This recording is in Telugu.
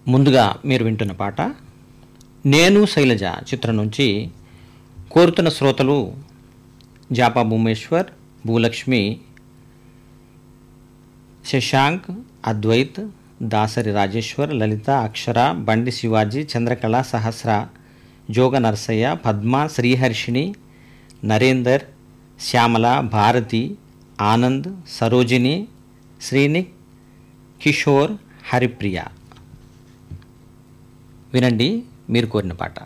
ముందుగా మీరు వింటున్న పాట నేను శైలజ చిత్రం నుంచి కోరుతున్న శ్రోతలు జాపా భూమేశ్వర్ భూలక్ష్మి శశాంక్ అద్వైత్ దాసరి రాజేశ్వర్ లలిత అక్షర బండి శివాజీ చంద్రకళ సహస్ర జోగ నరసయ్య పద్మ శ్రీహర్షిణి నరేందర్ శ్యామల భారతి ఆనంద్ సరోజిని శ్రీనిక్ కిషోర్ హరిప్రియ వినండి మీరు కోరిన పాట